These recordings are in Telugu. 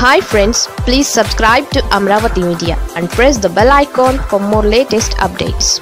hi friends please subscribe to Amaravati media and press the bell icon for more latest updates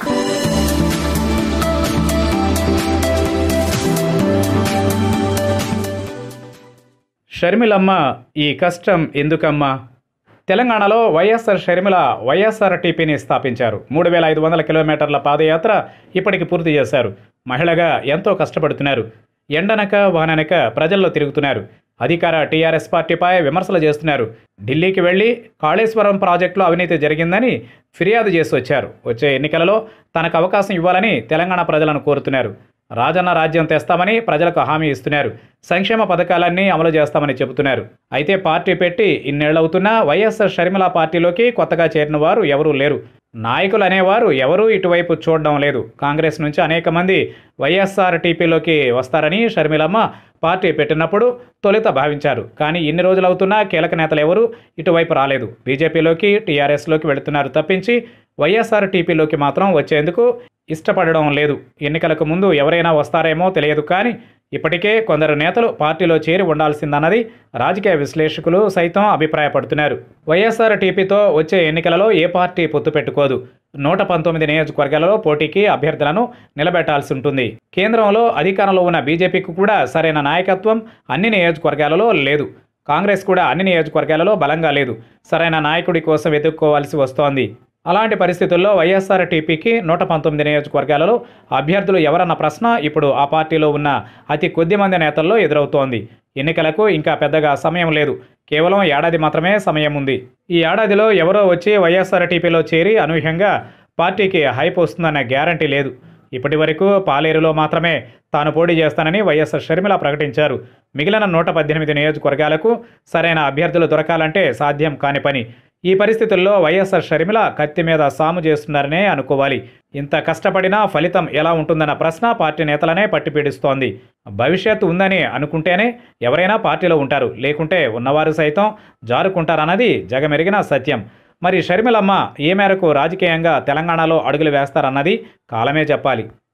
షర్మిలమ్మ ఈ కష్టం ఎందుకమ్మా తెలంగాణలో వైఎస్ఆర్ షర్మిల వైఎస్ఆర్టీపీని స్థాపించారు మూడు వేల ఐదు వందల కిలోమీటర్ల పాదయాత్ర ఇప్పటికి పూర్తి చేశారు మహిళగా ఎంతో కష్టపడుతున్నారు ఎండనక వాననక ప్రజల్లో తిరుగుతున్నారు అధికార టీఆర్ఎస్ పార్టీపై విమర్శలు చేస్తున్నారు ఢిల్లీకి వెళ్లి కాళేశ్వరం ప్రాజెక్టులో అవినీతి జరిగిందని ఫిర్యాదు చేసి వచ్చారు వచ్చే ఎన్నికలలో తనకు అవకాశం ఇవ్వాలని తెలంగాణ ప్రజలను కోరుతున్నారు రాజన్న రాజ్యం తెస్తామని ప్రజలకు హామీ ఇస్తున్నారు సంక్షేమ పథకాలన్నీ అమలు చేస్తామని చెబుతున్నారు అయితే పార్టీ పెట్టి ఇన్నేళ్లవుతున్నా వైఎస్ఆర్ షర్మిల పార్టీలోకి కొత్తగా చేరిన వారు ఎవరూ లేరు నాయకులు అనేవారు ఎవరూ ఇటువైపు చూడడం లేదు కాంగ్రెస్ నుంచి అనేక మంది వైఎస్ఆర్ టీపీలోకి వస్తారని షర్మిలమ్మ పార్టీ పెట్టినప్పుడు తొలుత భావించారు కానీ ఇన్ని రోజులవుతున్నా కీలక నేతలు ఎవరూ ఇటువైపు రాలేదు బీజేపీలోకి టీఆర్ఎస్లోకి వెళుతున్నారు తప్పించి వైఎస్ఆర్ టీపీలోకి మాత్రం వచ్చేందుకు ఇష్టపడడం లేదు ఎన్నికలకు ముందు ఎవరైనా వస్తారేమో తెలియదు కానీ ఇప్పటికే కొందరు నేతలు పార్టీలో చేరి ఉండాల్సిందన్నది రాజకీయ విశ్లేషకులు సైతం అభిప్రాయపడుతున్నారు వైఎస్ఆర్ టీపీతో వచ్చే ఎన్నికలలో ఏ పార్టీ పొత్తు పెట్టుకోదు నూట పంతొమ్మిది నియోజకవర్గాలలో పోటీకి అభ్యర్థులను నిలబెట్టాల్సి ఉంటుంది కేంద్రంలో అధికారంలో ఉన్న బీజేపీకి కూడా సరైన నాయకత్వం అన్ని నియోజకవర్గాలలో లేదు కాంగ్రెస్ కూడా అన్ని నియోజకవర్గాలలో బలంగా లేదు సరైన నాయకుడి కోసం వెతుక్కోవాల్సి వస్తోంది అలాంటి పరిస్థితుల్లో వైఎస్ఆర్ టీపీకి నూట పంతొమ్మిది నియోజకవర్గాలలో అభ్యర్థులు ఎవరన్న ప్రశ్న ఇప్పుడు ఆ పార్టీలో ఉన్న అతి కొద్ది మంది నేతల్లో ఎదురవుతోంది ఎన్నికలకు ఇంకా పెద్దగా సమయం లేదు కేవలం ఏడాది మాత్రమే సమయం ఉంది ఈ ఏడాదిలో ఎవరో వచ్చి వైఎస్ఆర్ టీపీలో చేరి అనూహ్యంగా పార్టీకి హైప్ వస్తుందన్న గ్యారంటీ లేదు ఇప్పటి వరకు పాలేరులో మాత్రమే తాను పోటీ చేస్తానని వైఎస్ఆర్ షర్మిల ప్రకటించారు మిగిలిన నూట పద్దెనిమిది నియోజకవర్గాలకు సరైన అభ్యర్థులు దొరకాలంటే సాధ్యం కాని పని ఈ పరిస్థితుల్లో వైఎస్ఆర్ షర్మిల కత్తి మీద సాము చేస్తున్నారనే అనుకోవాలి ఇంత కష్టపడినా ఫలితం ఎలా ఉంటుందన్న ప్రశ్న పార్టీ నేతలనే పట్టిపీడిస్తోంది భవిష్యత్తు ఉందని అనుకుంటేనే ఎవరైనా పార్టీలో ఉంటారు లేకుంటే ఉన్నవారు సైతం జారుకుంటారన్నది జగమెరిగిన సత్యం మరి షర్మిలమ్మ ఏ మేరకు రాజకీయంగా తెలంగాణలో అడుగులు వేస్తారన్నది కాలమే చెప్పాలి